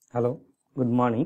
hello good morning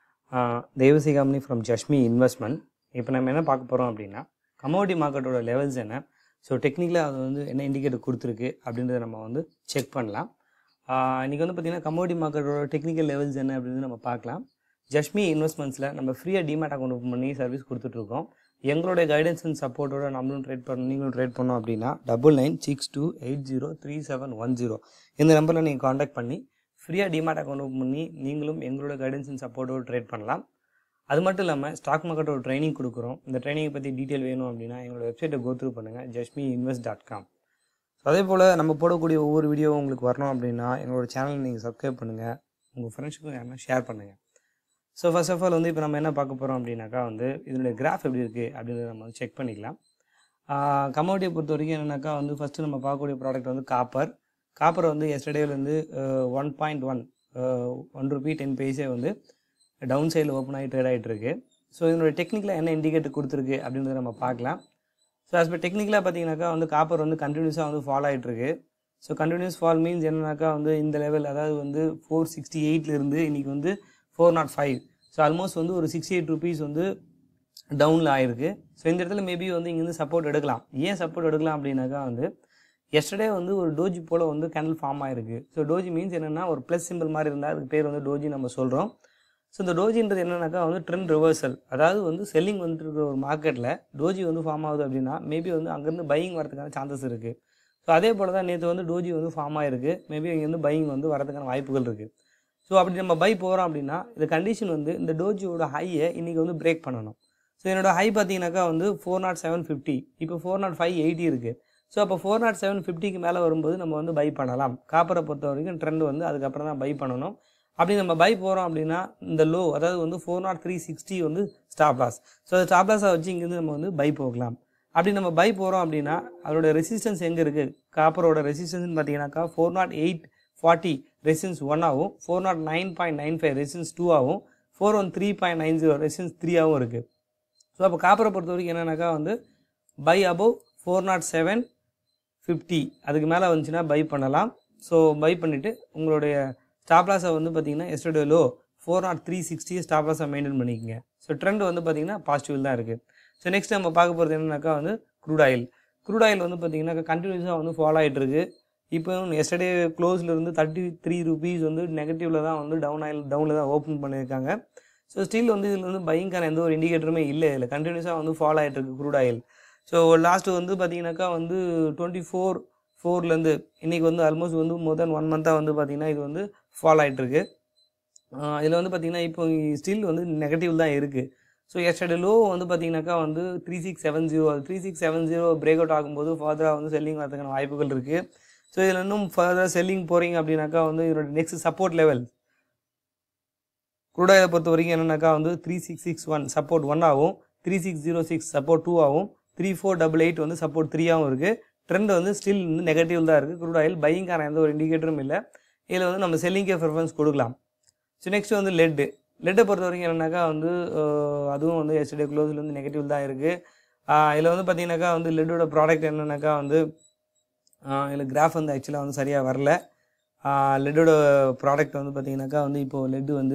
Devasi company from Jashmi investment இப்போ நம்ம என்ன பார்க்க போகிறோம் அப்படின்னா கமோடிட்டி மார்க்கெட்டோட லெவல்ஸ் என்ன ஸோ டெக்னிக்கலாக அது வந்து என்ன இண்டிகேட்டர் கொடுத்துருக்கு அப்படின்றத நம்ம வந்து செக் பண்ணலாம் இன்றைக்கி வந்து பார்த்திங்கன்னா கமோடிட்டி மார்க்கெட்டோட டெக்னிக்கல் லெவல்ஸ் என்ன அப்படின்னு நம்ம பார்க்கலாம் ஜஷ்மி இன்வெஸ்ட்மெண்ட்ஸில் நம்ம ஃப்ரீயாக டிமேட் அக்கௌண்ட் ஓப்பன் பண்ணி சர்வீஸ் கொடுத்துட்ருக்கோம் எங்களுடைய கைடன்ஸ் அண்ட் சப்போர்ட்டோட நம்மளும் ட்ரேட் பண்ண நீங்களும் ட்ரேட் பண்ணோம் அப்படின்னா double nine six two eight zero three seven one zero இந்த நம்பரில் நீங்கள் காண்டாக்ட் பண்ணி ஃப்ரீயாக டிமேட் அக்கௌண்ட் ஓப்பன் பண்ணி நீங்களும் எங்களோட கைடன்ஸ் அண்ட் சப்போர்ட்டோட ட்ரேட் பண்ணலாம் அது மட்டும் இல்லாமல் ஸ்டாக் மார்க்கெட்டோட ட்ரைனிங் கொடுக்குறோம் இந்த ட்ரைனிங்கை பற்றி டீட்டெயில் வேணும் அப்படின்னா எங்களோட வெப்சைட்டை கோத்ரூ பண்ணுங்கள் ஜஸ்மி இன்வெஸ்ட் டாட் காம் ஸோ அதே போல் நம்ம போடக்கூடிய ஒவ்வொரு வீடியோவும் உங்களுக்கு வரணும் அப்படின்னா எங்களோட சேனலை நீங்கள் சப்ஸ்கிரைப் பண்ணுங்கள் உங்கள் ஃப்ரெண்ட்ஸுக்கும் யாருன்னா ஷேர் பண்ணுங்கள் ஸோ ஃபர்ஸ்ட் ஆஃப் ஆல் வந்து இப்போ நம்ம என்ன பார்க்க போகிறோம் அப்படின்னாக்கா வந்து இதனுடைய கிராஃப் எப்படி இருக்குது அப்படின்றத நம்ம வந்து செக் பண்ணிக்கலாம் கமோடியை பொறுத்த வரைக்கும் என்னென்னாக்கா வந்து ஃபஸ்ட்டு நம்ம பார்க்கக்கூடிய ப்ராடக்ட் வந்து காப்பர் காப்பர் வந்து எஸ்டர்டேலேருந்து one point one one rupee ten paise வந்து டவுன் சைடில் ஓப்பன் ஆகி ட்ரேட் ஆகிட்டு இருக்கு ஸோ இதனுடைய டெக்னிக்கலாக என்ன இண்டிகேட்டர் கொடுத்துருக்கு அப்படின்றத நம்ம பார்க்கலாம் ஸோ ஆஸ் பர் டெக்னிக்கலாக பார்த்தீங்கன்னாக்கா வந்து காப்பர் வந்து கண்டினியூஸாக வந்து ஃபால் ஆகிட்டு இருக்கு ஸோ கண்டினியூஸ் ஃபால் மீன்ஸ் என்னன்னாக்கா வந்து இந்த லெவல் அதாவது வந்து ஃபோர் சிக்ஸ்டி எயிட்லேருந்து இன்றைக்கி வந்து four nought five so almost வந்து ஒரு சிக்ஸ்டி எயிட் ருபீஸ் வந்து டவுனில் ஆயிருக்கு ஸோ இந்த இடத்துல மேபி வந்து இங்கேருந்து சப்போர்ட் எடுக்கலாம் ஏன் சப்போர்ட் எடுக்கலாம் அப்படின்னாக்கா வந்து எஸ்டர்டே வந்து ஒரு டோஜி போல் வந்து கேண்டில் ஃபார்ம் ஆயிருக்கு ஸோ டோஜி மீன்ஸ் என்னென்னா ஒரு ப்ளஸ் சிம்பிள் மாதிரி இருந்தால் அதுக்கு பேர் வந்து டோஜி நம்ம சொல்கிறோம் ஸோ இந்த டோஜின்றது என்னன்னாக்கா வந்து ட்ரெண்ட் ரிவர்சல் அதாவது வந்து செல்லிங் வந்துட்டு இருக்கிற ஒரு மார்க்கெட்டில் டோஜி வந்து ஃபார்ம் ஆகுது அப்படின்னா மேபி வந்து அங்கேருந்து பையிங் வரதுக்கான சான்சஸ் இருக்குது ஸோ அதே போல் தான் நேற்று வந்து டோஜி வந்து ஃபார்ம் ஆயிருக்கு மேபி அங்கேருந்து பையிங் வந்து வரதுக்கான வாய்ப்புகள் இருக்குது ஸோ அப்படி நம்ம பை போகிறோம் அப்படின்னா இந்த கண்டிஷன் வந்து இந்த டோஜியோட ஹையை இன்றைக்கி வந்து பிரேக் பண்ணணும் ஸோ என்னோட ஹை பார்த்தீங்கன்னாக்கா வந்து ஃபோர் நாட் செவன் ஃபிஃப்டி இப்போ ஃபோர் நாட் ஃபைவ் எயிட்டி இருக்குது ஸோ அப்போ ஃபோர் நாட் செவன் ஃபிஃப்டிக்கு மேலே வரும்போது நம்ம வந்து பை பண்ணலாம் காப்பரை பொறுத்த வரைக்கும் ட்ரெண்ட் வந்து அதுக்கப்புறம் தான் பை பண்ணணும் அப்படி நம்ம பை போகிறோம் அப்படின்னா இந்த லோ அதாவது வந்து ஃபோர் நாட் த்ரீ சிக்ஸ்டி வந்து ஸ்டாப் லாஸ் ஸோ அந்த ஸ்டாப் லாஸை வச்சு இங்கேருந்து நம்ம வந்து பை போகலாம் அப்படி நம்ம பை போகிறோம் அப்படின்னா அதோட ரெசிஸ்டன்ஸ் எங்கே இருக்குது காப்பரோட ரெசிஸ்டன்ஸ் பார்த்தீங்கன்னாக்கா four nought eight forty resistance ஒன்னாகவும் four nought nine point nine five resistance டூவாகவும் four one three point nine zero resistance த்ரீயாகவும் இருக்குது ஸோ அப்போ காப்பரை பொறுத்த வரைக்கும் என்னென்னாக்கா வந்து buy above four nought seven fifty அதுக்கு மேலே வந்துச்சுன்னா பை பண்ணலாம் ஸோ பை பண்ணிவிட்டு உங்களுடைய ஸ்டாப் லாஸை வந்து பார்த்தீங்கன்னா yesterday low four nought three sixty stop லாஸை மெயின்டைன் பண்ணிக்கோங்க ஸோ ட்ரெண்ட் வந்து பார்த்தீங்கன்னா பாசிட்டிவ் தான் இருக்குது ஸோ நெக்ஸ்ட் நம்ம பார்க்க போகிறது என்னன்னாக்கா வந்து க்ரூட் ஆயில் க்ரூட் ஆயில் வந்து பார்த்தீங்கன்னா கண்டினியூஸாக வந்து ஃபாலோ ஆகிட்டு இருக்கு இப்போ எஸ்டர்டே க்ளோஸில் இருந்து தேர்ட்டி த்ரீ ருபீஸ் வந்து நெகட்டிவில் தான் வந்து டவுன் ஆயில் டவுனில் தான் ஓப்பன் பண்ணியிருக்காங்க ஸோ ஸ்டில் வந்து இதில் வந்து பையங்கான எந்த ஒரு இண்டிகேட்டருமே இல்லை இதில் கண்டினியூஸாக வந்து ஃபாலோ ஆகிட்டு இருக்கு க்ரூட் ஆயில் ஸோ லாஸ்ட்டு வந்து பார்த்தீங்கன்னாக்கா வந்து டுவெண்ட்டி ஃபோர் ஃபோர்லேருந்து இன்றைக்கி வந்து ஆல்மோஸ்ட் வந்து மோர் தென் ஒன் மந்த்தாக வந்து பார்த்திங்கன்னா இது வந்து ஃபாலோ ஆகிட்டுருக்கு இதில் வந்து பார்த்திங்கன்னா இப்போ ஸ்டில் வந்து நெகட்டிவ் தான் இருக்குது ஸோ எஸ்டர்டே லோ வந்து பார்த்திங்கனாக்கா வந்து three six seven zero three six seven zero break out ஆகும்போது ஃபர்தராக வந்து செல்லிங் வரதுக்கான வாய்ப்புகள் இருக்குது ஸோ இதில் இன்னும் ஃபர்தராக செல்லிங் போகிறீங்க அப்படின்னாக்கா வந்து இதோட நெக்ஸ்ட் சப்போர்ட் லெவல் குரூடாயை பொறுத்த வரைக்கும் என்னென்னாக்கா வந்து three six six one support one ஆகும் three six zero six support two ஆகும் த்ரீ ஃபோர் டபுள் எயிட் வந்து சப்போர்ட் த்ரீயாகவும் இருக்குது ட்ரெண்ட் வந்து ஸ்டில் வந்து நெகட்டிவ் தான் இருக்குது குரூட் ஆயில் பையிங்கான எந்த ஒரு இண்டிகேட்டரும் இல்லை இதில் வந்து நம்ம செல்லிங்கே ப்ரிஃபரன்ஸ் கொடுக்கலாம் ஸோ நெக்ஸ்ட் வந்து லெட்டு லெட்டை பொறுத்த வரைக்கும் என்னென்னாக்கா வந்து அதுவும் வந்து எஸ்டே க்ளோஸில் வந்து நெகட்டிவ் தான் இருக்குது இதில் வந்து பார்த்தீங்கன்னாக்கா வந்து லெட்டோட ப்ராடக்ட் என்னென்னாக்கா வந்து இதில் கிராஃப் வந்து ஆக்சுவலாக வந்து சரியாக வரல லெட்டோட ப்ராடக்ட் வந்து பார்த்தீங்கன்னாக்கா வந்து இப்போது லெட்டு வந்து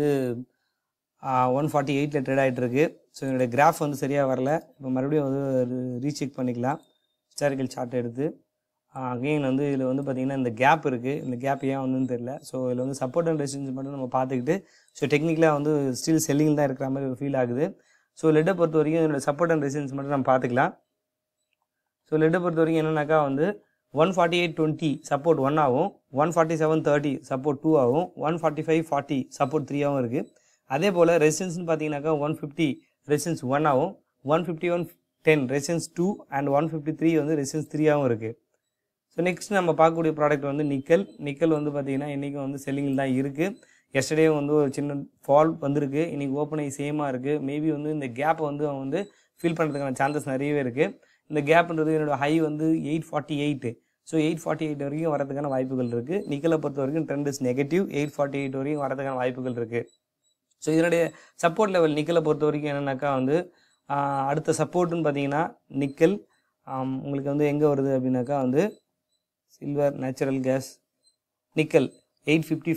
ஒன் ஃபார்ட்டி எயிட்டில் ட்ரேட் ஆகிட்டுருக்கு ஸோ என்னுடைய கிராஃப் வந்து சரியாக வரல இப்போ மறுபடியும் வந்து ரீசெக் பண்ணிக்கலாம் ஹிஸ்டாரிக்கல் சார்ட் எடுத்து அகெயின் வந்து இதில் வந்து பார்த்திங்கன்னா இந்த கேப் இருக்குது இந்த கேப் ஏன் வந்துன்னு தெரில ஸோ இதில் வந்து சப்போர்ட் அண்ட் ரெசிஸ்டன்ஸ் மட்டும் நம்ம பார்த்துக்கிட்டு ஸோ டெக்னிக்கலாக வந்து ஸ்டில் செல்லிங் தான் இருக்கிற மாதிரி ஒரு ஃபீல் ஆகுது ஸோ லெட்டை பொறுத்த வரைக்கும் இதோட சப்போர்ட் அண்ட் ரெசிஸ்டன்ஸ் மட்டும் நம்ம பார்த்துக்கலாம் ஸோ லெட்டை பொறுத்த வரைக்கும் என்னென்னாக்கா வந்து one forty eight twenty support one ஆகும் one forty seven thirty support two ஆகும் one forty five forty support த்ரீயாகவும் இருக்குது அதே போல் ரெசிஸ்டன்ஸ்னு பார்த்தீங்கன்னாக்கா ஒன் ஃபிஃப்டி ரெசிஸ்டன்ஸ் ஒன் ஆகும் one fifty one ten resistance two and one fifty three வந்து ரெசிஸ்டன்ஸ் த்ரீயாகவும் இருக்குது ஸோ நெக்ஸ்ட் நம்ம பார்க்கக்கூடிய ப்ராடக்ட் வந்து நிக்கல் நிக்கல் வந்து பார்த்திங்கன்னா இன்றைக்கும் வந்து செல்லிங்கில் தான் இருக்குது எஸ்டர்டே வந்து ஒரு சின்ன ஃபால் வந்திருக்கு இன்றைக்கி ஓப்பன் ஆகி சேமாக இருக்குது மேபி வந்து இந்த கேப்பை வந்து அவன் வந்து ஃபில் பண்ணுறதுக்கான சான்சஸ் நிறையவே இருக்குது இந்த கேப்ன்றது என்னோடய ஹை வந்து eight forty eight so eight forty eight வரைக்கும் வரதுக்கான வாய்ப்புகள் இருக்குது நிக்கலை பொறுத்த வரைக்கும் trend is negative eight forty eight வரைக்கும் வரதுக்கான வாய்ப்புகள் இருக்குது ஸோ இதனுடைய சப்போர்ட் லெவல் நிக்கலை பொறுத்த வரைக்கும் என்னென்னாக்கா வந்து அடுத்த சப்போர்ட்டுன்னு பார்த்தீங்கன்னா நிக்கல் உங்களுக்கு வந்து எங்கே வருது அப்படின்னாக்கா வந்து silver natural gas nickel eight fifty five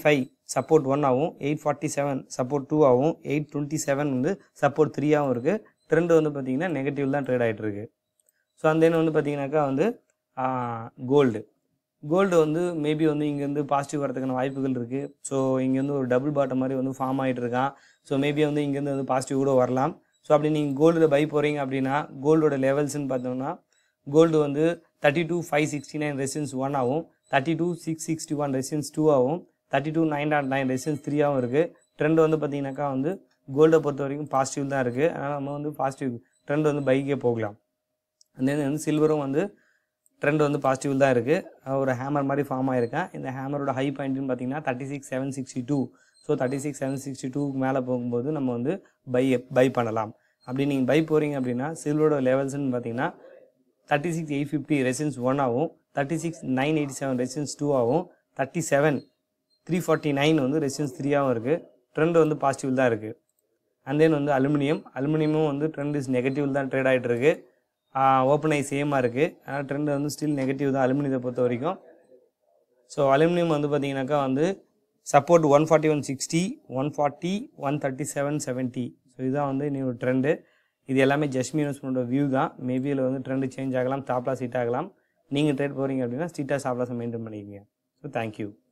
support one ஆகும் eight forty seven support two ஆகும் எயிட் டுவெண்ட்டி செவன் வந்து சப்போர்ட் த்ரீயாகவும் இருக்குது ட்ரெண்ட் வந்து பார்த்திங்கன்னா நெகட்டிவ் தான் ட்ரேட் ஆகிட்டு இருக்கு ஸோ அந்த தென் வந்து பார்த்திங்கனாக்கா வந்து கோல்டு கோல்டு வந்து மேபி வந்து இங்கேருந்து பாசிட்டிவ் வரதுக்கான வாய்ப்புகள் இருக்குது ஸோ இங்கேருந்து ஒரு டபுள் பாட்டம் மாதிரி வந்து ஃபார்ம் ஆகிட்டு இருக்கான் ஸோ மேபி வந்து இங்கேருந்து வந்து பாசிட்டிவ் கூட வரலாம் ஸோ அப்படி நீங்கள் கோல்டில் பை போகிறீங்க அப்படின்னா கோல்டோட லெவல்ஸ்னு பார்த்தோம்னா கோல்டு வந்து thirty two five sixty nine resistance one ஆகும் thirty two six sixty one resistance two ஆகும் thirty two nine nought nine resistance த்ரீயாகவும் இருக்குது ட்ரெண்ட் வந்து பார்த்தீங்கன்னாக்கா வந்து கோல்டை பொறுத்த வரைக்கும் பாசிட்டிவ் தான் இருக்குது அதனால் நம்ம வந்து பாசிட்டிவ் ட்ரெண்ட் வந்து பைக்கே போகலாம் அந்த வந்து சில்வரும் வந்து ட்ரெண்ட் வந்து பாசிட்டிவ் தான் இருக்குது ஒரு ஹேமர் மாதிரி ஃபார்ம் ஆயிருக்கேன் இந்த ஹேமரோட ஹை பாயிண்ட்னு பார்த்தீங்கன்னா thirty six seven sixty two so thirty six seven sixty டூக்கு மேலே போகும்போது நம்ம வந்து பை பை பண்ணலாம் அப்படி நீங்கள் பை போகிறீங்க அப்படின்னா சில்வரோட லெவல்ஸ்னு பார்த்தீங்கன்னா thirty six eight fifty resistance one ஆகும் thirty six nine eighty seven resistance two ஆகும் thirty seven three forty nine வந்து ரெசின்ஸ் த்ரீயாகவும் இருக்குது ட்ரெண்ட் வந்து பாசிட்டிவ் தான் இருக்குது அண்ட் தென் வந்து அலுமினியம் அலுமினியமும் வந்து ட்ரெண்ட் இஸ் நெகட்டிவ் தான் ட்ரேட் ஆகிட்டு இருக்கு ஓப்பன் ஐ சேமாக இருக்குது ஆனால் ட்ரெண்ட் வந்து ஸ்டில் நெகட்டிவ் தான் அலுமினியத்தை பொறுத்த வரைக்கும் ஸோ அலுமினியம் வந்து பார்த்தீங்கன்னாக்கா வந்து support one forty one sixty one forty one thirty seven seventy so இதுதான் வந்து இன்னொரு ட்ரெண்டு இது எல்லாமே ஜஸ்மி இன்வெஸ்ட்மெண்ட்டோட வியூ தான் மேபி இதில் வந்து ட்ரெண்டு சேஞ்ச் ஆகலாம் டாப்லாஸ் ஹிட் ஆகலாம் நீங்கள் ட்ரேட் போகிறீங்க அப்படின்னா ஸ்ட்ரீட்டாக ஸ்டாப்லாஸை மெயின்டைன் பண்ணிக்கங்க ஸோ தேங்க்யூ